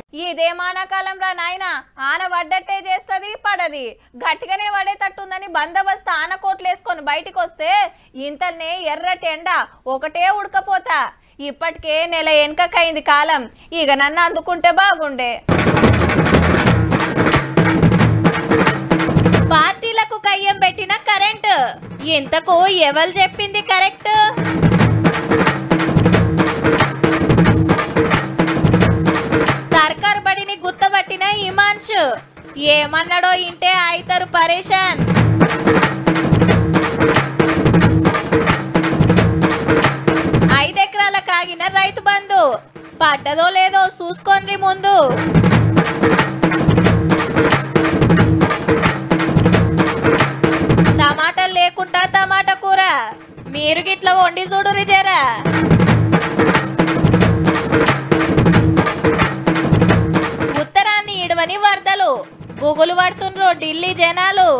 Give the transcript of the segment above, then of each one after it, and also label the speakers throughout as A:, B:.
A: ఇదే మానాకాలం రా నాయన ఆన పడ్డట్టే చేస్తుంది పడది గట్టిగానే పడేటట్టుందని బందోబస్తు ఆన కోట్లేసుకొని బయటికి వస్తే ఇంతనే ఎర్రటి ఎండ ఒకటే ఉడకపోతా ఇప్పటికే నెల వెనకకైంది కాలం ఇక నన్ను అందుకుంటే బాగుండే పార్టీలకు కయ్యం పెట్టిన కరెంట్ ఇంతకు ఎవరు చెప్పింది కరెక్ట్ సర్కార్ బడిని గుత్తబట్టిన ఇమాన్ష్ ఏమన్నాడో ఇంటే అయితారు పరేషాన్ ఐదెకరాల కాగిన రైతు బంధు పడ్డదో లేదో చూసుకోండి ముందు టమాటాలు లేకుండా టమాటా కూర మీరు గిట్ల వండి చూడు జరా ఉత్తరాన్ని ఇడవని వరదలు బుగులు పడుతుండ్రు ఢిల్లీ జనాలు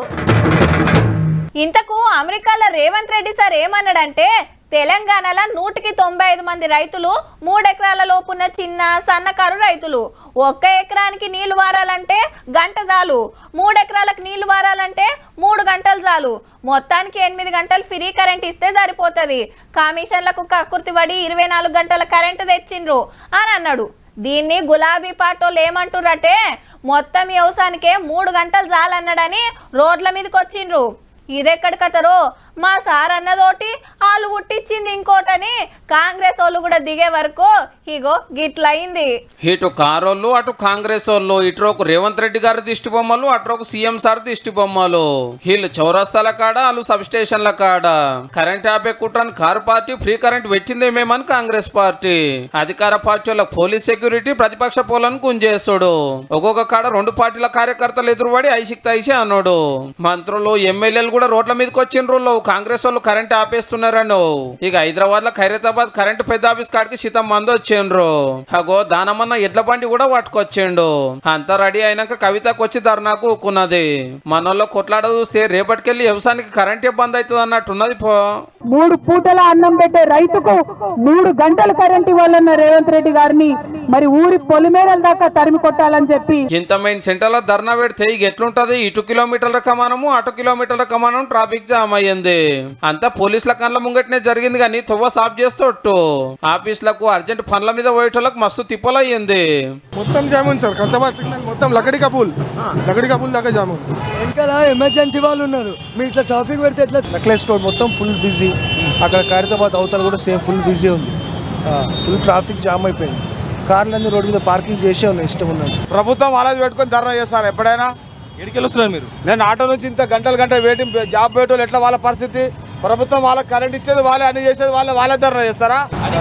A: ఇంతకు అమెరికాలో రేవంత్ రెడ్డి సార్ ఏమన్నాడంటే తెలంగాణలో నూటికి తొంభై ఐదు మంది రైతులు మూడెకరాల లోపున్న చిన్న సన్నకారు రైతులు ఒక్క ఎకరానికి నీళ్లు వారాలంటే గంట చాలు మూడెకరాలకు నీళ్లు వారాలంటే మూడు గంటలు చాలు మొత్తానికి ఎనిమిది గంటలు ఫ్రీ కరెంట్ ఇస్తే సరిపోతుంది కమిషన్లకు కక్కుర్తి పడి ఇరవై నాలుగు గంటల కరెంటు తెచ్చిండ్రు అని అన్నాడు దీన్ని గులాబీ పాటోళ్ళు ఏమంటుర్రంటే మొత్తం వ్యవసాయానికే మూడు గంటలు చాలన్నాడని రోడ్ల మీదకి వచ్చిండ్రు ఇదెక్కడ కథరో మా సార్ అన్నదోటి వాళ్ళు పుట్టించింది ఇంకోటని కాంగ్రెస్ వాళ్ళు కూడా దిగే వరకు ఇగో గిట్లయింది
B: ఇటు కారోళ్ళు అటు కాంగ్రెస్ వాళ్ళు ఇటురోకు రేవంత్ రెడ్డి గారి దిష్టి బొమ్మలు అటురోకు సీఎం సార్ దిష్టి బొమ్మలు వీళ్ళు చౌరస్తాల కాడ వాళ్ళు సబ్ స్టేషన్ల కాడ కరెంట్ ఆపే కుట్రని కారు పార్టీ ఫ్రీ కరెంట్ పెట్టిందేమేమని కాంగ్రెస్ పార్టీ అధికార పార్టీ వాళ్ళ పోలీస్ సెక్యూరిటీ ప్రతిపక్ష పోలను గుంజేస్తాడు ఒక్కొక్క కాడ రెండు పార్టీల కార్యకర్తలు ఎదురుపడి ఐసిక్ ఐసి అన్నాడు మంత్రులు ఎమ్మెల్యేలు కూడా రోడ్ల మీదకి వచ్చిండ్రు కాంగ్రెస్ వాళ్ళు కరెంట్ ఆపేస్తున్నారను ఇక హైదరాబాద్ లో ఖైరతాబాద్ కరెంట్ పెద్ద ఆఫీస్ కాడికి శీతం మంది వచ్చిండ్రు అగో దానమన్న ఎడ్ల బండి కూడా పట్టుకొచ్చిండు అంతా రెడీ అయినాక కవితకు వచ్చి ధర్నాకు ఊకున్నది మనోళ్ళు కొట్లాడ చూస్తే రేపటికెళ్ళి వ్యవసాయానికి కరెంట్ ఇబ్బంది అవుతుంది అన్నట్టున్నది పో
C: మూడు పూటల అన్నం పెట్టే రైతుకు మూడు గంటల కరెంట్ ఇవ్వాలన్న రేవంత్ రెడ్డి గారిని మరి ఊరి పొలిమేరల దాకా తరిమి కొట్టాలని చెప్పి
B: ఇంత మెయిన్ సెంటర్ లో ధర్నా పెడితే ఇక ఎట్లుంటది ఇటు కిలోమీటర్ల కమానము అటు కిలోమీటర్ల కమానం ట్రాఫిక్ జామ్ అయ్యింది అంతా పోలీసుల కళ్ళ ముంగటనే జరిగింది కానీ తువ్వ సాఫ్ చేస్తోట్టు ఆఫీసులకు అర్జెంట్ పనుల మీద పోయేటోళ్ళకి మస్తు తిప్పలయ్యింది
D: మొత్తం జామ్ ఉంది సార్ ఖైరతాబాద్ సిగ్నల్ మొత్తం లకడి కపూల్ లకడి కపూల్ దాకా జామ్ ఉంది
E: వెనకాల ఎమర్జెన్సీ వాళ్ళు ఉన్నారు మీరు ఇట్లా ట్రాఫిక్ పెడితే ఎట్లా
D: నెక్లెస్ రోడ్ మొత్తం ఫుల్ బిజీ అక్కడ ఖైరతాబాద్ అవతల కూడా సేమ్ ఫుల్ బిజీ ఉంది ఫుల్ ట్రాఫిక్ జామ్ అయిపోయింది కార్లన్నీ రోడ్డు మీద పార్కింగ్ చేసే ఉన్నాయి ఇష్టం ఉన్నది
F: ప్రభుత్వం వాళ్ళది పెట్టుకొని ధర్నా చేస్తారు ఎప్పుడైనా
D: ఎడికి వస్తున్నారు మీరు
F: నేను ఆటో నుంచి ఇంత గంటలు గంటలు వెయిటింగ్ జాబ్ పెట్టోళ్ళు ఎట్లా వాళ్ళ పరిస్థితి ప్రభుత్వం వాళ్ళకి కరెంట్ ఇచ్చేది వాళ్ళే అన్ని చేసేది వాళ్ళే వాళ్ళే ధర్నా చేస్తారా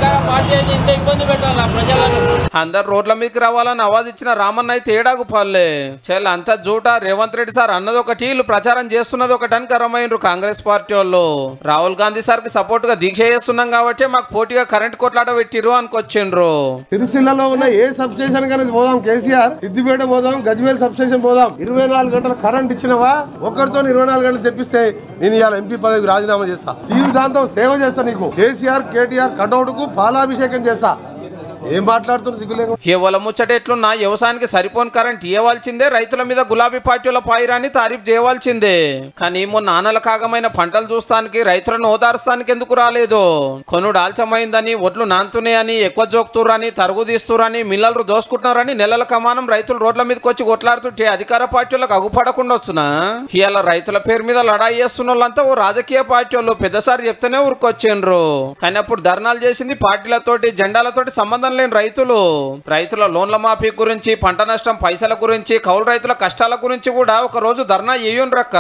B: అందరు రోడ్ల మీదకి రావాలని అవాజ్ ఇచ్చిన రామన్న అయితే ఏడాగు పాలే చెల్ అంతా జూట రేవంత్ రెడ్డి సార్ అన్నది ఒకటి వీళ్ళు ప్రచారం చేస్తున్నది ఒకటి అని కరమైనరు కాంగ్రెస్ పార్టీ వాళ్ళు రాహుల్ గాంధీ సార్ కి సపోర్ట్ గా దీక్ష చేస్తున్నాం కాబట్టి మాకు పోటీగా కరెంట్ కొట్లాట పెట్టిర్రు అనుకొచ్చిండ్రు
G: సిరిసిల్లలో ఉన్న ఏ సబ్ స్టేషన్ కానీ పోదాం కేసీఆర్ సిద్దిపేట పోదాం గజ్వేల్ సబ్ స్టేషన్ పోదాం ఇరవై నాలుగు గంటల కరెంట్ ఇచ్చినవా ఒకరితో ఇరవై నాలుగు గంటలు తెప్పిస్తే నేను ఇవాళ ఎంపీ పదవికి రాజీనామా చేస్తా జీవితాంతం సేవ చేస్తా నీకు కేసీఆర్ కేటీఆర్ కటౌట్ కు పాలాభిషేకం చేస్తా ఏం మాట్లాడుతున్నారు దిగులేక
B: ఎవల ముచ్చట ఎట్లున్నా వ్యవసాయానికి సరిపోని కరెంట్ ఇవ్వాల్సిందే రైతుల మీద గులాబీ పార్టీల పాయిరాన్ని తారీఫ్ చేయవలసిందే కానీ మొన్న నానల కాగమైన పంటలు చూస్తానికి రైతులను ఓదార్స్తానికి ఎందుకు రాలేదు కొనుడు ఆల్చమైందని ఒడ్లు నాంతున్నాయని ఎక్కువ జోక్తుర్రని తరుగు తీస్తురని మిల్లలు దోసుకుంటున్నారని నెలల కమానం రైతులు రోడ్ల మీదకి వచ్చి కొట్లాడుతుంటే అధికార పార్టీలకు అగుపడకుండా వస్తున్నా ఇవాళ రైతుల పేరు మీద లడాయి చేస్తున్న వాళ్ళంతా ఓ రాజకీయ పార్టీ వాళ్ళు పెద్దసారి చెప్తేనే ఊరుకొచ్చిండ్రు కానీ అప్పుడు ధర్నాలు చేసింది పార్టీలతోటి జెండాలతోటి సంబంధం లేని రైతులు రైతుల లోన్ల మాఫీ గురించి పంట నష్టం పైసల గురించి కౌలు రైతుల కష్టాల గురించి కూడా ఒక రోజు ధర్నా రక్క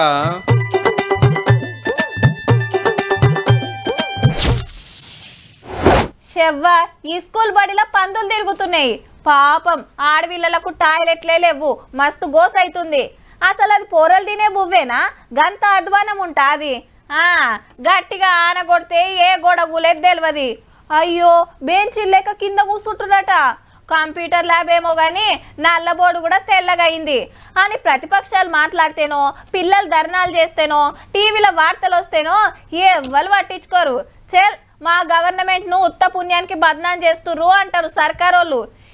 A: చెవ్వ ఈ స్కూల్ బడిలో పందులు తిరుగుతున్నాయి పాపం ఆడపిల్లలకు టాయిలెట్లే లేవు మస్తు గోస్ అవుతుంది అసలు అది పోరలు తినే బువ్వేనా గంత అధ్వానం ఉంటాది ఆ గట్టిగా ఆన కొడితే ఏ గోడ గులేదు తెలియదు అయ్యో బెంచ్ లేక కింద కూర్చుంటున్నట కంప్యూటర్ ల్యాబ్ ఏమో కానీ నల్ల బోర్డు కూడా తెల్లగా అయింది అని ప్రతిపక్షాలు మాట్లాడితేనో పిల్లలు ధర్నాలు చేస్తేనో టీవీలో వార్తలు వస్తేనో ఎవ్వరు పట్టించుకోరు చెల్ మా గవర్నమెంట్ను ఉత్త పుణ్యానికి బదనాం చేస్తుర్రు అంటారు సర్కారోళ్ళు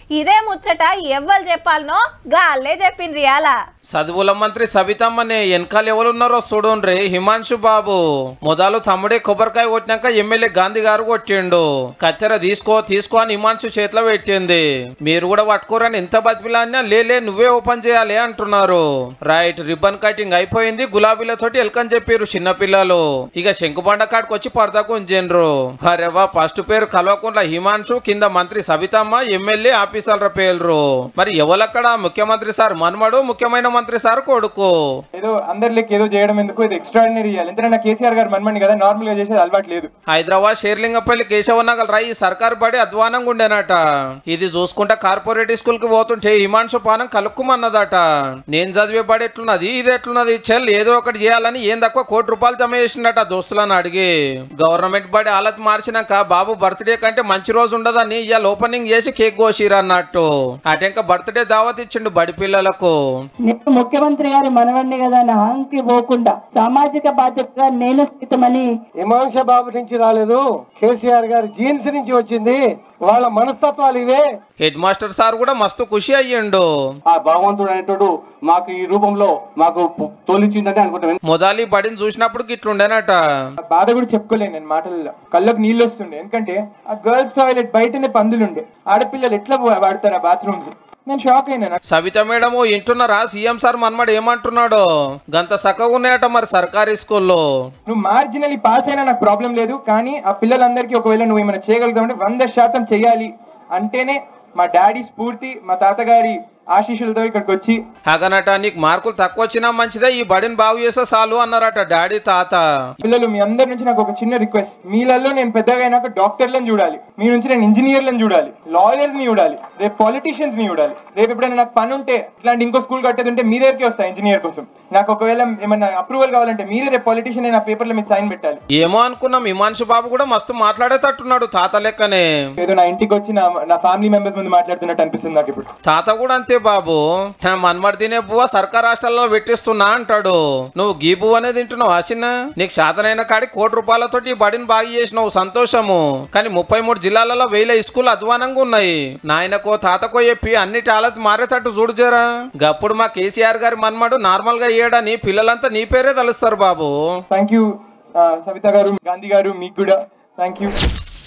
A: ఇదే ముచ్చట ఎవ్వరు చెప్పాలనో గాల్లే చెప్పిండ్రి అలా
B: చదువుల మంత్రి సబితమ్మని వెనకాల ఎవరున్నారో చూడుండ్రి హిమాంశు బాబు మొదలు తమ్ముడే కొబ్బరికాయ కొట్టినాక ఎమ్మెల్యే గాంధీ గారు కొట్టిండు కత్తెర తీసుకో తీసుకో అని హిమాంశు చేతిలో పెట్టింది మీరు కూడా పట్టుకోరని ఎంత బతిపిలాన్నా లేలే నువ్వే ఓపెన్ చేయాలి అంటున్నారు రైట్ రిబ్బన్ కటింగ్ అయిపోయింది గులాబీలతోటి ఎల్కని చెప్పారు చిన్నపిల్లలు ఇక శంకుబండ కాడికి వచ్చి పరదాకు ఉంచిండ్రు అరేవా ఫస్ట్ పేరు కల్వకుంట్ల హిమాంశు కింద మంత్రి సబితమ్మ ఎమ్మెల్యే ఆఫీసర్ల పేర్లు మరి ఎవలక్కడ ముఖ్యమంత్రి సార్ మన్మడు ముఖ్యమైన మంత్రి సార్ కొడుకు
H: ఏదో అందరిలోకి ఏదో చేయడం ఎందుకు ఇది ఎక్స్ట్రాడినరీ చేయాలి ఎందుకంటే కేసీఆర్ గారు మనమని కదా నార్మల్ గా చేసేది అలవాటు లేదు
B: హైదరాబాద్ షేర్లింగపల్లి కేశవనగర్ రాయి సర్కారు బడి అధ్వానంగా ఉండేనట ఇది చూసుకుంటే కార్పొరేట్ స్కూల్ కి పోతుంటే హిమాంశు పానం కలుక్కుమన్నదట నేను చదివే బడి ఎట్లున్నది ఇది ఎట్లున్నది చెల్ ఏదో ఒకటి చేయాలని ఏం తక్కువ కోటి రూపాయలు జమ చేసిండట దోస్తులను అడిగి గవర్నమెంట్ బడి హాలత్ మార్చినాక బాబు బర్త్డే కంటే మంచి రోజు ఉండదని ఇవాళ ఓపెనింగ్ చేసి కేక్ కోసిరు అన్నట్టు అటెంక బర్త్డే దావత్ ఇచ్చిండు బడి పిల్లలకు
C: నేను ముఖ్యమంత్రి గారి మనవణ్ణి కదా అని అహంకి పోకుండా సామాజిక బాధ్యతగా నేను స్థితమని
E: హిమాంశ బాబు నుంచి రాలేదు కేసీఆర్ గారి జీన్స్ నుంచి వచ్చింది వాళ్ళ మనస్తత్వాలు ఇవే
B: హెడ్ మాస్టర్ సార్ కూడా మస్తు ఖుషి అయ్యిండు
H: ఆ భగవంతుడు అనేటోడు మాకు ఈ రూపంలో మాకు తోలిచ్చిందని అనుకుంటాం
B: మొదలి బడిని చూసినప్పుడు గిట్లుండేనట
H: బాధ కూడా చెప్పుకోలేను నేను మాటల్లో కళ్ళకు నీళ్ళు వస్తుండే ఎందుకంటే ఆ గర్ల్స్ టాయిలెట్ బయటనే పందులుండే ఆడపిల్లలు ఎట్లా వాడతారు ఆ బాత్రూమ్స్ నేను షాక్ అయినా
B: సవిత మేడము వింటున్నారా సీఎం సార్ మన్మడు ఏమంటున్నాడు గంత సక్కగా ఉన్నాయట మరి సర్కారీ స్కూల్లో
H: నువ్వు మార్జినలీ పాస్ అయినా నాకు ప్రాబ్లం లేదు కానీ ఆ పిల్లలందరికీ ఒకవేళ నువ్వు ఏమైనా చేయగలుగుతావంటే వంద శాతం చేయాలి అంటేనే మా డాడీ స్ఫూర్తి మా తాతగారి ఆశీస్సులతో ఇక్కడికి వచ్చి
B: అగనట నీకు మార్కులు తక్కువ వచ్చినా మంచిదే ఈ బడిని బాగు చేస్తే చాలు అన్నారట డాడీ తాత
H: పిల్లలు మీ అందరి నుంచి నాకు ఒక చిన్న రిక్వెస్ట్ మీలలో నేను పెద్దగా అయినాక డాక్టర్లను చూడాలి మీ నుంచి నేను ఇంజనీర్లను చూడాలి లాయర్స్ ని చూడాలి రేపు పాలిటీషియన్స్ ని చూడాలి రేపు ఎప్పుడైనా నాకు పని ఉంటే ఇట్లాంటి ఇంకో స్కూల్ కట్టేది ఉంటే మీ దగ్గరికి వస్తా ఇంజనీర్ కోసం నాకు ఒకవేళ ఏమైనా అప్రూవల్ కావాలంటే మీరే రేపు పాలిటీషియన్ అయిన పేపర్లో మీరు సైన్ పెట్టాలి
B: ఏమో అనుకున్నాం హిమాంశు బాబు కూడా మస్తు మాట్లాడేటట్టున్నాడు తాత లెక్కనే
H: ఏదో నా ఇంటికి వచ్చి నా నా ఫ్యామిలీ మెంబర్స్ ముందు మాట్లాడుతున్నట్టు అనిపిస్తుంది నాకు ఇప్పుడు
B: తాత కూడా అంతే బాబు "హా, మన్మడి తినే బువ్వ సర్కార్ హాస్టల్లో పెట్టిస్తున్నా అంటాడు నువ్వు గీ బువ్వ అనేది తింటున్నావు ఆచిన నీకు శాతనైన కాడి కోటి రూపాయలతో ఈ బడిని బాగు చేసినావు సంతోషము కానీ ముప్పై మూడు జిల్లాలలో వేల స్కూల్ అధ్వానంగా ఉన్నాయి నాయనకో తాతకో చెప్పి అన్ని టాలెంట్ మారేటట్టు చూడు జరా గప్పుడు మా కేసీఆర్ గారి మన్మడు నార్మల్ గా ఇయ్యడని పిల్లలంతా నీ పేరే తలుస్తారు బాబు
H: థ్యాంక్ యూ సవిత గారు గాంధీ గారు మీకు కూడా థ్యాంక్ యూ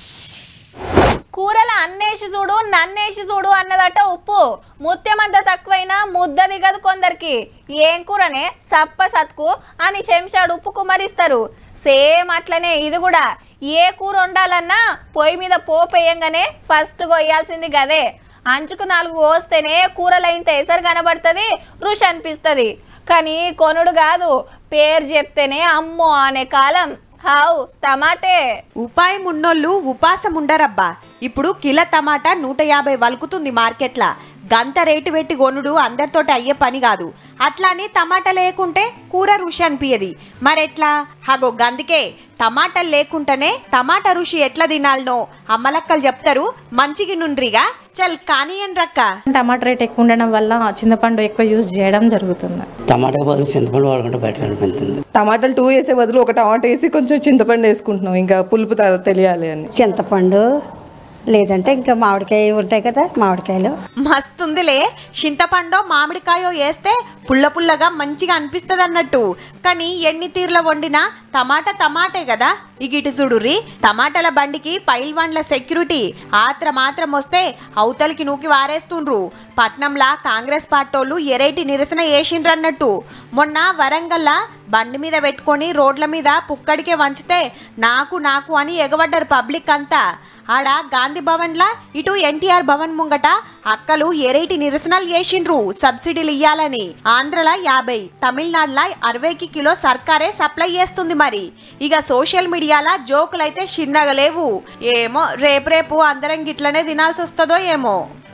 A: కూరల అన్నేసి చూడు నన్నేసి చూడు అన్నదట ఉప్పు ముత్యమంత తక్కువైనా ముద్ద దిగదు కొందరికి ఏం కూరనే సప్ప సత్కు అని శంషాడు ఉప్పు కుమరిస్తారు సేమ్ అట్లనే ఇది కూడా ఏ కూర వండాలన్నా పొయ్యి మీద పోపేయంగానే ఫస్ట్ కొయ్యాల్సింది గదే అంచుకు నాలుగు కోస్తేనే కూరలైంత ఎసరు కనబడుతుంది రుచి అనిపిస్తుంది కానీ కొనుడు కాదు పేరు చెప్తేనే అమ్మో అనే కాలం హావ్ టమాటే
I: ఉపాయం ఉన్నోళ్ళు ఉపాసం ఉండరబ్బా ఇప్పుడు కిలో టమాటా నూట యాభై వలుకుతుంది మార్కెట్లా గంత రేటు పెట్టి కొనుడు అందరితోటి అయ్యే పని కాదు అట్లానే టమాటా లేకుంటే కూర రుచి అనిపించది మరెట్లా హగో గందుకే టమాటాలు లేకుంటేనే టమాటా రుచి ఎట్లా తినాలనో అమ్మలక్కలు చెప్తారు మంచిగి నుండ్రిగా చల్ కానియన్ రక్క
J: టమాటా రేట్ ఎక్కువ ఉండడం వల్ల చింతపండు ఎక్కువ యూజ్ చేయడం జరుగుతుంది
K: టమాటా బదులు చింతపండు వాడుకుంటే బెటర్ అనిపిస్తుంది
L: టమాటాలు టూ వేసే బదులు ఒక టమాటా వేసి కొంచెం చింతపండు వేసుకుంటున్నాం ఇంకా పులుపు త- తెలియాలి అని
M: చింతపండు లేదంటే ఇంకా మామిడికాయ ఉంటాయి కదా మామిడికాయలు
I: మస్తుందిలే చింతపండో మామిడికాయో వేస్తే పుల్ల పుల్లగా మంచిగా అనిపిస్తుంది అన్నట్టు కానీ ఎన్ని తీర్ల వండినా టమాటా టమాటే కదా ఇక ఇటు చూడుర్రి టమాటాల బండికి పైల్వాన్ల సెక్యూరిటీ ఆత్ర మాత్రం వస్తే అవతలికి నూకి వారేస్తుండ్రు పట్నంలా కాంగ్రెస్ పార్టోళ్ళు ఎరైటి నిరసన చేసిండ్రు అన్నట్టు మొన్న వరంగల్లా బండి మీద పెట్టుకొని రోడ్ల మీద పుక్కడికే వంచితే నాకు నాకు అని ఎగబడ్డారు పబ్లిక్ అంతా ఆడ గాంధీ భవన్లా ఇటు ఎన్టీఆర్ భవన్ ముంగట అక్కలు ఎరైటి నిరసనలు చేసిండ్రు సబ్సిడీలు ఇయ్యాలని ఆంధ్రలా యాభై తమిళనాడులా అరవైకి కిలో సర్కారే సప్లై చేస్తుంది మరి ఇక సోషల్ మీడియాలా జోకులైతే చిన్నగా లేవు ఏమో రేపు రేపు అందరం గిట్లనే తినాల్సి వస్తుందో ఏమో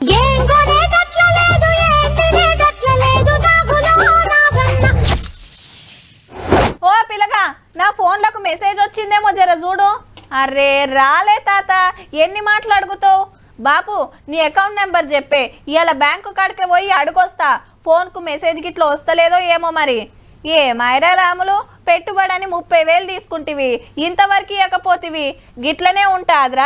A: ఓ పిల్లగా నా ఫోన్లకు మెసేజ్ వచ్చిందేమో జర చూడు అరే రాలే తాత ఎన్ని మాట్లాడుగుతావు బాపు నీ అకౌంట్ నెంబర్ చెప్పే ఇవాళ బ్యాంకు కాడికి పోయి అడుగొస్తా ఫోన్కు మెసేజ్ గిట్లా వస్తలేదో ఏమో మరి ఏ మైరా రాములు పెట్టుబడని ముప్పై వేలు తీసుకుంటివి ఇంతవరకు ఇవ్వకపోతివి గిట్లనే ఉంటాదిరా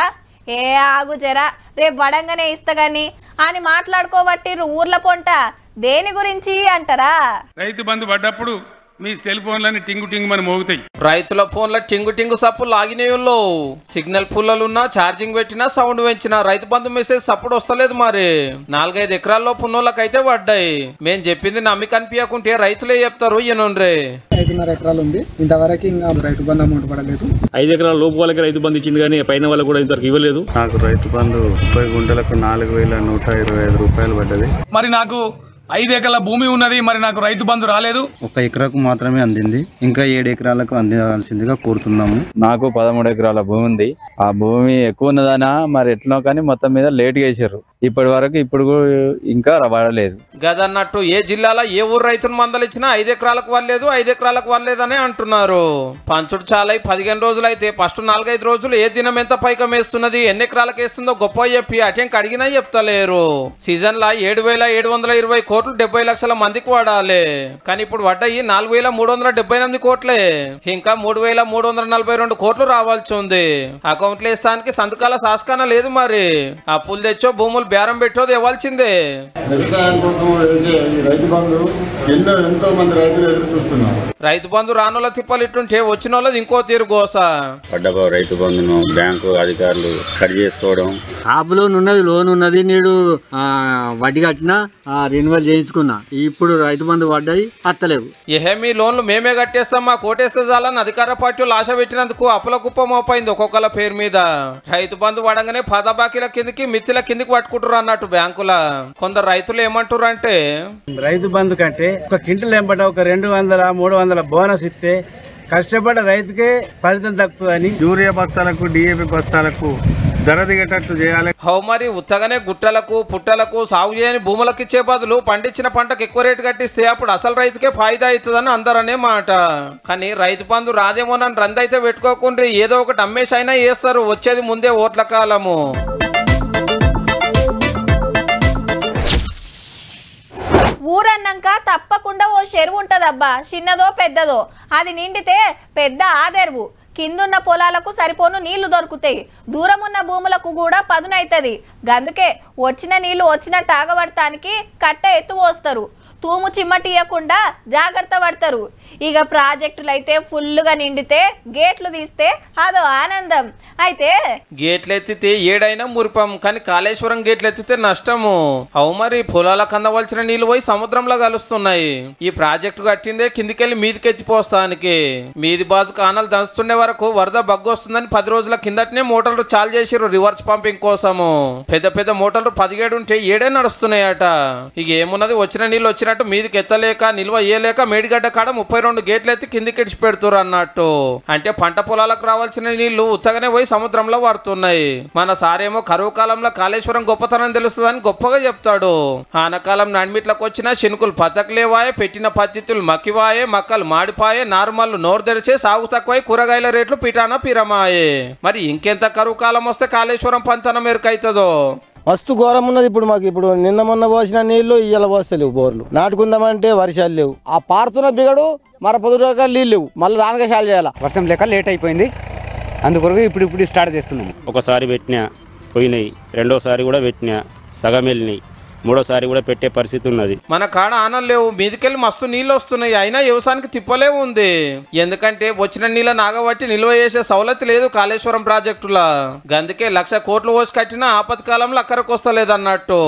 A: ఏ ఆగు జరా రేపు బడంగానే ఇస్తా గాని అని మాట్లాడుకోబట్టిర్రు ఊర్ల పొంట దేని గురించి అంటారా
N: రైతు బంధు పడ్డప్పుడు మీ సెల్ ఫోన్లన్నీ టింగు టింగు మన మోగుతాయి
B: రైతుల ఫోన్ల టింగు టింగు సప్పు లాగినేయుల్లో సిగ్నల్ పుల్లలున్నా ఛార్జింగ్ పెట్టినా సౌండ్ పెంచినా రైతు బంధు మెసేజ్ సప్పుడు వస్తలేదు మరి నాలుగైదు ఎకరాల్లో పున్నోళ్ళకైతే పడ్డాయి మేం చెప్పింది నమ్మి కనిపించకుంటే రైతులే చెప్తారు ఈయనుండ్రే
O: ఐదున్నర ఎకరాలు ఉంది ఇంతవరకు ఇంకా రైతు బంధు అమౌంట్ పడలేదు
P: ఐదు ఎకరాల లోపు వాళ్ళకి రైతు బంధు ఇచ్చింది కానీ పైన వాళ్ళకి కూడా ఇంతవరకు ఇవ్వలేదు
Q: నాకు రైతు బంధు ముప్పై గుంటలకు నాలుగు వేల నూట ఇరవై ఐదు రూపాయలు పడ్డది
N: మరి నాకు ఐదు ఎకరాల భూమి ఉన్నది మరి నాకు రైతు బంధు రాలేదు
Q: ఒక ఎకరాకు మాత్రమే అందింది ఇంకా ఏడు ఎకరాలకు అందించాల్సిందిగా కోరుతున్నాము
R: నాకు పదమూడు ఎకరాల భూమి ఉంది ఆ భూమి ఎక్కువ ఉన్నదనా మరి ఎట్లనో కానీ మొత్తం మీద లేట్గా వేసారు ఇప్పటి వరకు ఇప్పుడు కూడా ఇంకా పడలేదు
B: గదన్నట్టు ఏ జిల్లాలో ఏ ఊరు రైతును మందలిచ్చినా ఐదు ఎకరాలకు వాళ్ళలేదు ఐదు ఎకరాలకు వాళ్ళలేదని అంటున్నారు పంచుడు చాలా పదిహేను రోజులు అయితే ఫస్ట్ నాలుగైదు రోజులు ఏ దినం ఎంత పైకం వేస్తున్నది ఎన్ని ఎకరాలకు వేస్తుందో గొప్ప చెప్పి అటెంక్ అడిగినా చెప్తలేరు సీజన్ లా ఏడు వేల ఏడు వందల ఇరవై కోట్లు డెబ్బై లక్షల మందికి వాడాలి కానీ ఇప్పుడు పడ్డాయి నాలుగు వేల మూడు వందల డెబ్బై ఎనిమిది కోట్లే ఇంకా మూడు వేల మూడు వందల నలభై రెండు కోట్లు రావాల్సి ఉంది అకౌంట్లు వేస్తానికి సంతకాల సాస్కాన లేదు మరి అప్పులు తెచ్చో భూములు బేరం పెట్టో ఇవ్వాల్సిందే
S: వ్యవసాయం కోసం వేసే ఈ రైతు బంధు ఎన్నో ఎంతో మంది రైతులు ఎదురు చూస్తున్నారు
B: రైతు బంధు రానుల తిప్పలు ఇట్టుంటే వచ్చిన వాళ్ళది ఇంకో తీరు గోస
Q: పడ్డబో రైతు బంధును బ్యాంకు అధికారులు కట్ చేసుకోవడం
T: టాప్ లోన్ ఉన్నది లోన్ ఉన్నది నీడు ఆ, వడ్డీ కట్టినా రెన్యువల్ చేయించుకున్నా ఇప్పుడు రైతు బంధు పడ్డాయి అత్తలేవు
B: ఏహే మీ లోన్లు మేమే కట్టేస్తాం మా కోటేస్తే చాలని అధికార పార్టీలు ఆశ పెట్టినందుకు అప్పుల కుప్ప మోపైంది ఒక్కొక్కల పేరు మీద రైతు బంధు పడంగానే పద బాకీల కిందికి మిత్తిల కిందికి పట్టుకుంటారు అన్నట్టు బ్యాంకుల కొందరు రైతులు ఏమంటారు అంటే
U: రైతు బంధు కంటే ఒక క్వింటల్ ఎంబట ఒక రెండు వందల మూడు వందల బోనస్ ఇస్తే కష్టపడ్డ రైతుకే ఫలితం దక్కుతుందని యూరియా బస్తాలకు డిఏపి బస్తాలకు ధర దిగేటట్లు చేయాలి
B: హౌ మరి ఉత్తగానే గుట్టలకు పుట్టలకు సాగు చేయని భూములకు ఇచ్చే బదులు పండించిన పంటకు ఎక్కువ రేటు కట్టిస్తే అప్పుడు అసలు రైతుకే ఫాయిదా అవుతుందని అందరనే మాట కానీ రైతు బంధు రాదేమోనని రందైతే పెట్టుకోకుండా ఏదో ఒకటి అమ్మేసి అయినా వేస్తారు వచ్చేది ముందే ఓట్ల కాలము
A: ఊరన్నాక తప్పకుండా ఓ చెరువు ఉంటదబ్బా చిన్నదో పెద్దదో అది నిండితే పెద్ద ఆదెరువు కిందున్న పొలాలకు సరిపోను నీళ్లు దొరుకుతాయి దూరం ఉన్న భూములకు కూడా పదునైతది గందుకే వచ్చిన నీళ్లు వచ్చినట్టు ఆగబడటానికి కట్ట ఎత్తు పోస్తారు తూము చిమ్మటియకుండా జాగ్రత్త పడతారు ఇక ప్రాజెక్టులు అయితే ఫుల్లుగా నిండితే గేట్లు తీస్తే అదో ఆనందం అయితే
B: గేట్లు ఎత్తితే ఏడైనా మురిపం కానీ కాళేశ్వరం గేట్లు ఎత్తితే నష్టము అవు మరి పొలాలకు అందవలసిన నీళ్లు పోయి సముద్రంలో కలుస్తున్నాయి ఈ ప్రాజెక్టు కట్టిందే కిందికెళ్ళి మీదికి ఎత్తిపోస్తానికి మీది బాజు కానాలు దంచుతుండే వరకు వరద బగ్గు వస్తుందని పది రోజుల కిందటనే మోటార్లు చాలు చేసిర్రు రివర్స్ పంపింగ్ కోసము పెద్ద పెద్ద మోటార్లు పదిహేడు ఉంటే ఏడే నడుస్తున్నాయట ఇక ఏమున్నది వచ్చిన నీళ్ళు వచ్చినట్టు మీదికి ఎత్తలేక నిల్వ ఏలేక మేడిగడ్డ కాడ ముప్పై రెండు గేట్లు ఎత్తి కిందికి ఇడిచి పెడుతురు అన్నట్టు అంటే పంట పొలాలకు రావాల్సిన నీళ్లు ఉత్తగానే పోయి సముద్రంలో పడుతున్నాయి మన సారేమో కరువు కాలంలో కాళేశ్వరం గొప్పతనం తెలుస్తుందని గొప్పగా చెప్తాడు ఆనకాలం నడిమిట్లకు వచ్చిన శనుకులు పతకలేవాయే పెట్టిన పద్ధతులు మక్కివాయే మక్కలు మాడిపాయే నార్మల్ నోరు తెరిచే సాగు తక్కువై కూరగాయల రేట్లు పిటాన పిరమాయే మరి ఇంకెంత కరువు కాలం వస్తే కాళేశ్వరం పంతనం మెరుకైతుందో
V: మస్తు ఘోరం ఉన్నది ఇప్పుడు మాకు ఇప్పుడు నిన్న మొన్న పోసిన నీళ్లు ఇవాళ పోస్తలేవు బోర్లు నాటుకుందామంటే వర్షాలు లేవు ఆ పారుతున్న బిగడు మర పొద్దుగా నీళ్ళు లేవు మళ్ళీ దానికే షాల్ చేయాలి
W: వర్షం లేక లేట్ అయిపోయింది అందుకొరకు ఇప్పుడు ఇప్పుడు స్టార్ట్ చేస్తున్నాం
P: ఒకసారి పెట్టినా పోయినాయి రెండోసారి కూడా పెట్టినా సగం వెళ్ళినాయి మూడోసారి కూడా పెట్టే పరిస్థితి ఉన్నది
B: మన కాడ ఆనం లేవు మీదికెళ్ళి మస్తు నీళ్ళు వస్తున్నాయి అయినా వ్యవసాయానికి తిప్పలే ఉంది ఎందుకంటే వచ్చిన నీళ్ళ నాగబట్టి నిల్వ చేసే సవలతి లేదు కాళేశ్వరం ప్రాజెక్టులా గందుకే లక్ష కోట్లు పోసి కట్టినా ఆపత్కాలంలో అక్కడికి వస్తలేదన్నట్టు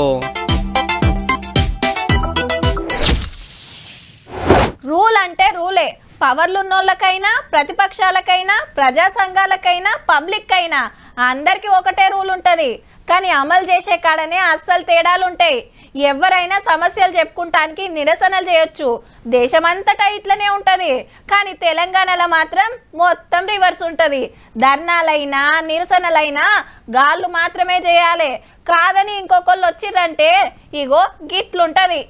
A: రూల్ అంటే రూలే పవర్లున్నోళ్ళకైనా ప్రతిపక్షాలకైనా ప్రజా సంఘాలకైనా పబ్లిక్ అయినా అందరికీ ఒకటే రూల్ ఉంటుంది కానీ అమలు చేసే కాడనే అస్సలు తేడాలు ఉంటాయి ఎవరైనా సమస్యలు చెప్పుకుంటానికి నిరసనలు చేయొచ్చు దేశమంతటా ఇట్లనే ఉంటుంది కానీ తెలంగాణలో మాత్రం మొత్తం రివర్స్ ఉంటుంది ధర్నాలైనా నిరసనలైనా గాళ్ళు మాత్రమే చేయాలి కాదని ఇంకొకళ్ళు వచ్చిర్రంటే ఇగో గిట్లుంటది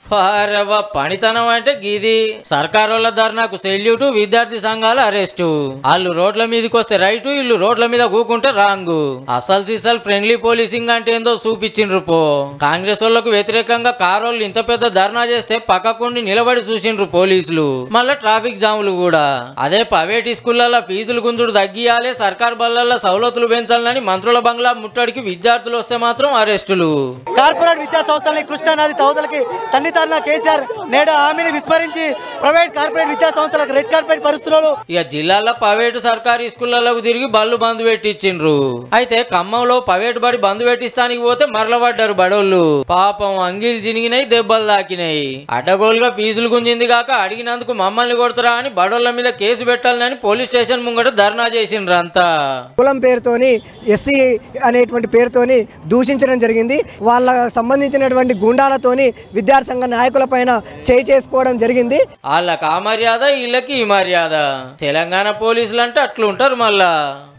D: వారవ్వ పనితనం అంటే గిది సర్కారోళ్ళ ధర్నాకు సెల్యూట్ విద్యార్థి సంఘాల అరెస్టు వాళ్ళు రోడ్ల మీదకి వస్తే రైటు వీళ్ళు రోడ్ల మీద కూకుంటే రాంగు అసలు సిసల్ ఫ్రెండ్లీ పోలీసింగ్ అంటే ఏందో చూపించిండ్రు పో కాంగ్రెస్ వాళ్ళకు వ్యతిరేకంగా కారోళ్ళు ఇంత పెద్ద ధర్నా చేస్తే పక్కకుండి నిలబడి చూసిండ్రు పోలీసులు మళ్ళా ట్రాఫిక్ జాములు కూడా అదే ప్రైవేట్ స్కూళ్ళల్లో ఫీజులు గుంజుడు తగ్గియాలి సర్కార్ బళ్ళల్లో సవలతులు పెంచాలని మంత్రుల బంగ్లా ముట్టడికి విద్యార్థులు వస్తే మాత్రం అరెస్టులు
F: కార్పొరేట్ విద్యా సంస్థలని కృష్ణానది తవతలకి తల్లిదండ్రుల కేసీఆర్ నేడు హామీని విస్మరించి ప్రైవేట్ కార్పొరేట్ విద్యా సంస్థలకు రెడ్ కార్పెట్ పరుస్తున్నారు
D: ఇక జిల్లాలో ప్రైవేటు సర్కారీ స్కూళ్ళకు తిరిగి బళ్ళు బంద్ పెట్టించిండ్రు అయితే ఖమ్మంలో ప్రైవేట్ బడి బంద్ పెట్టిస్తానికి పోతే మరలబడ్డారు బడోళ్ళు పాపం అంగిల్ జినిగినాయి దెబ్బలు తాకినాయి అడ్డగోలుగా ఫీజులు గుంజింది కాక అడిగినందుకు మమ్మల్ని కొడతారా అని బడోళ్ళ మీద కేసు పెట్టాలని పోలీస్ స్టేషన్ ముంగట ధర్నా చేసిండ్రు అంతా
F: కులం పేరుతోని ఎస్సీ అనేటువంటి పేరుతోని దూషించడం జరిగింది వాళ్ళ సంబంధించినటువంటి గుండాలతోని విద్యార్థి సంఘ నాయకుల పైన చేయి చేసుకోవడం జరిగింది
D: వాళ్ళకి ఆ మర్యాద వీళ్ళకి ఈ మర్యాద తెలంగాణ పోలీసులు అంటే అట్లుంటారు మళ్ళా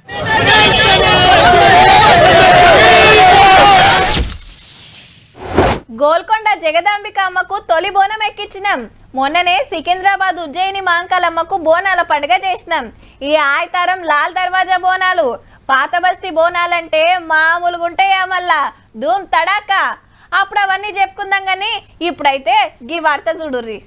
A: గోల్కొండ జగదాంబిక అమ్మకు తొలి బోనం ఎక్కించినాం మొన్ననే సికింద్రాబాద్ ఉజ్జయిని మాంకాలమ్మకు బోనాల పండుగ చేసినాం ఈ ఆయతారం లాల్ దర్వాజా బోనాలు పాత బస్తీ బోనాలంటే మామూలుగా ఉంటాయా మళ్ళా ధూమ్ తడాక అప్పుడు అవన్నీ చెప్పుకుందాం కానీ ఇప్పుడైతే గీ వార్త చూడుర్రి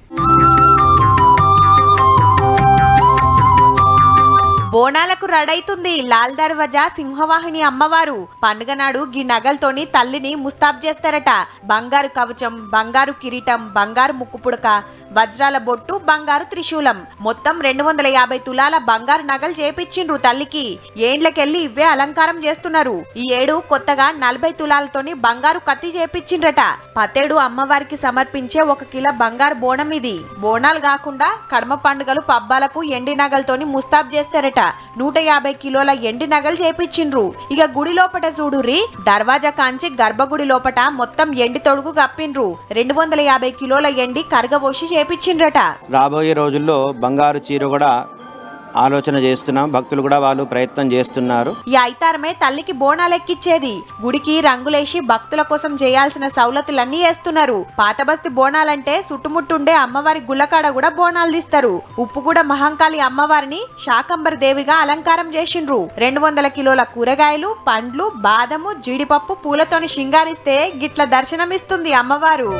I: బోనాలకు రడైతుంది లాల్ దర్వాజా సింహవాహిని అమ్మవారు పండుగ నాడు గీ నగలతోని తల్లిని ముస్తాబ్ చేస్తారట బంగారు కవచం బంగారు కిరీటం బంగారు ముక్కుపుడక వజ్రాల బొట్టు బంగారు త్రిశూలం మొత్తం రెండు వందల యాభై తులాల బంగారు నగలు చేపించిండ్రు తల్లికి ఏండ్లకెళ్లి ఇవే అలంకారం చేస్తున్నారు ఈ ఏడు కొత్తగా నలభై తులాలతోని బంగారు కత్తి చేపించిండ్రట పతేడు అమ్మవారికి సమర్పించే ఒక కిలో బంగారు బోనం ఇది బోనాలు కాకుండా కడమ పండుగలు పబ్బాలకు ఎండి నగలతోని ముస్తాబ్ చేస్తారట నూట యాభై కిలోల ఎండి నగలు చేపించిండ్రు ఇక గుడి లోపట చూడుర్రి దర్వాజా కాంచి గర్భగుడి లోపట మొత్తం ఎండి తొడుగు కప్పిండ్రు రెండు వందల యాభై కిలోల ఎండి కరగబోసి చేపించిండ్రట
G: రాబోయే రోజుల్లో బంగారు చీర కూడా ఆలోచన చేస్తున్నాం భక్తులు కూడా వాళ్ళు ప్రయత్నం చేస్తున్నారు
I: ఈ ఐతారమే తల్లికి బోనాలెక్కిచ్చేది గుడికి రంగులేసి భక్తుల కోసం చేయాల్సిన సౌలతులన్నీ వేస్తున్నారు పాతబస్తి బోనాలంటే చుట్టుముట్టుండే అమ్మవారి గుళ్ళకాడ కూడా బోనాలు తీస్తారు ఉప్పుగూడ మహంకాళి అమ్మవారిని శాకంబర్ దేవిగా అలంకారం చేసిండ్రు రెండు వందల కిలోల కూరగాయలు పండ్లు బాదము జీడిపప్పు పూలతోని శృంగారిస్తే గిట్ల దర్శనమిస్తుంది అమ్మవారు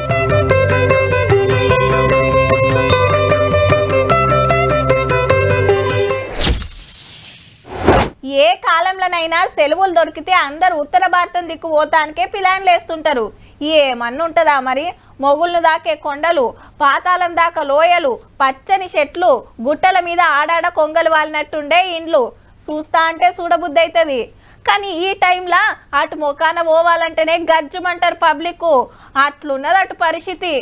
A: ఏ కాలంలోనైనా సెలవులు దొరికితే అందరు ఉత్తర భారతం దిక్కు పోతానికే ప్లాన్లు వేస్తుంటారు ఏమన్నా ఉంటుందా మరి మొగుళ్ళు దాకే కొండలు పాతాళం దాకా లోయలు పచ్చని చెట్లు గుట్టల మీద ఆడాడ కొంగలు వాలినట్టుండే ఇండ్లు చూస్తా అంటే చూడబుద్ధి అవుతుంది కానీ ఈ టైంలో అటు మొకాన పోవాలంటేనే గజ్జుమంటారు పబ్లిక్ అట్లున్నది అటు పరిస్థితి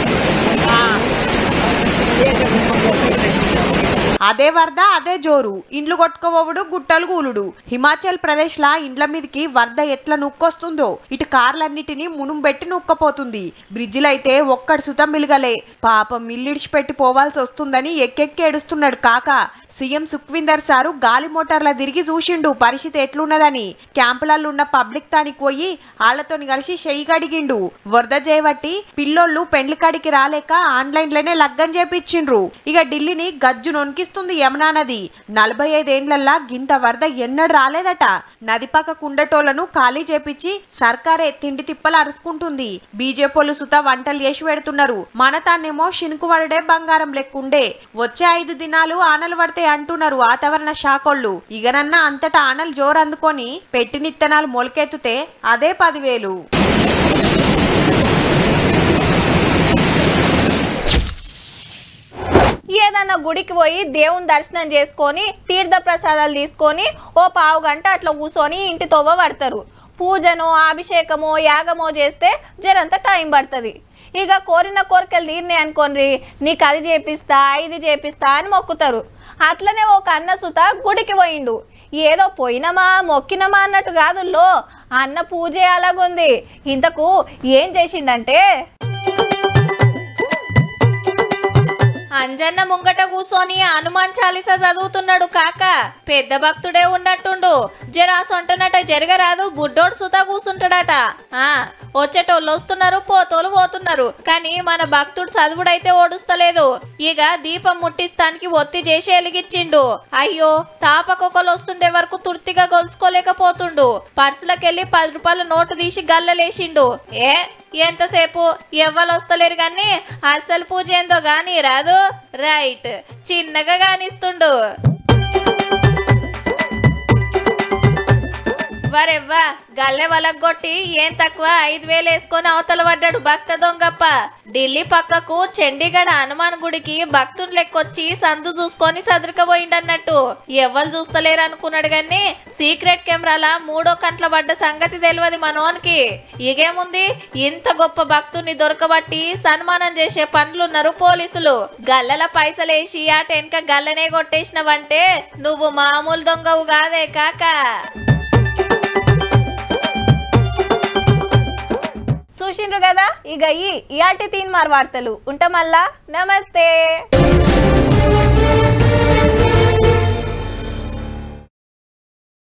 I: అదే వరద అదే జోరు ఇండ్లు కొట్టుకోవడు గుట్టలు కూలుడు హిమాచల్ ప్రదేశ్ లా ఇండ్ల మీదకి వరద ఎట్లా నూక్కొస్తుందో ఇటు కార్లన్నిటిని మునుం పెట్టి నూక్కపోతుంది బ్రిడ్జిలు అయితే ఒక్కడి సుతం మిలగలే పాపం ఇల్లిడిచిపెట్టి పోవాల్సి వస్తుందని ఎక్కెక్కి ఏడుస్తున్నాడు కాక సీఎం సుఖ్విందర్ సారు గాలి మోటార్ల తిరిగి చూసిండు పరిస్థితి ఎట్లున్నదని క్యాంపులలో ఉన్న పబ్లిక్ తానికి పోయి ఆళ్లతోని కలిసి చెయ్యి గడిగిండు వరద చేయబట్టి పిల్లోళ్ళు పెండ్లి కాడికి రాలేక ఆన్లైన్ లోనే లగ్గం చేపించిండ్రు ఇక ఢిల్లీని గజ్జు నొనికిస్తుంది యమునా నది నలభై ఐదేండ్లల్లా గింత వరద ఎన్నడు రాలేదట నది పక్క కుండటోళ్లను ఖాళీ చేపించి సర్కారే తిండి తిప్పలు అరుచుకుంటుంది బీజేపీలు సుత వంటలు చేసి పెడుతున్నారు మన తానేమో షినుకు పడడే బంగారం లెక్కుండే వచ్చే ఐదు దినాలు ఆనలు పడితే అంటున్నారు వాతావరణ శాఖోళ్ళు ఇగనన్నా అంతటా ఆనలు జోరు అందుకొని పెట్టినిత్తనాలు మొలకెత్తుతే అదే పదివేలు
A: ఏదన్నా గుడికి పోయి దేవుని దర్శనం చేసుకొని తీర్థ ప్రసాదాలు తీసుకొని ఓ పావు గంట అట్లా కూర్చొని ఇంటి తొవ్వ పడతారు పూజనో అభిషేకమో యాగమో చేస్తే జరంత టైం పడుతుంది ఇక కోరిన కోరికలు తీరినాయి అనుకోండి నీకు అది చేపిస్తా ఇది చేపిస్తా అని మొక్కుతారు అట్లనే ఒక అన్న సుత గుడికి పోయిండు ఏదో పోయినమా మొక్కినమా అన్నట్టు కాదు లో అన్న పూజ అలాగుంది ఇంతకు ఏం చేసిండంటే అంజన్న ముంగట కూసోని హనుమాన్ చాలీస చదువుతున్నాడు కాక పెద్ద భక్తుడే ఉన్నట్టుండు జరా సొంటనట జరగరాదు బుడ్డోడు సుతా కూసుంటాడట ఆ వచ్చేటోళ్ళు వస్తున్నారు పోతోళ్ళు పోతున్నారు కానీ మన భక్తుడు చదువుడైతే ఓడుస్తలేదు ఇక దీపం ముట్టిస్తానికి ఒత్తి చేసి వెలిగించిండు అయ్యో తాపకొకలు వస్తుండే వరకు తుర్తిగా గొలుచుకోలేకపోతుండు పర్సులకెళ్ళి పది రూపాయల నోటు తీసి గల్లలేసిండు ఏ ఎంతసేపు ఎవ్వరు వస్తలేరు గాని అస్సలు పూజ ఏందో గాని రాదు రైట్ చిన్నగా గానిస్తుండు వరెవ్వా గల్లె వలగొట్టి ఏం తక్కువ ఐదు వేలు వేసుకొని అవతల పడ్డాడు భక్త దొంగప్ప ఢిల్లీ పక్కకు చండీగఢ్ హనుమాన్ గుడికి భక్తులు లెక్కొచ్చి సందు చూసుకొని సదురుకపోయిండన్నట్టు ఎవ్వరు చూస్తలేరు అనుకున్నాడు గాని సీక్రెట్ కెమెరాల మూడో కంట్ల పడ్డ సంగతి తెలియదు మనోనికి ఇగేముంది ఇంత గొప్ప భక్తుని దొరకబట్టి సన్మానం చేసే పనులున్నారు పోలీసులు గల్లల పైసలేసి ఆ టెన్క గల్లనే కొట్టేసినవంటే నువ్వు మామూలు దొంగవు కాదే కాకా చూసిండ్రు కదా ఇక ఈ ఇయాల్టి తీన్ మార్ వార్తలు ఉంటామల్లా నమస్తే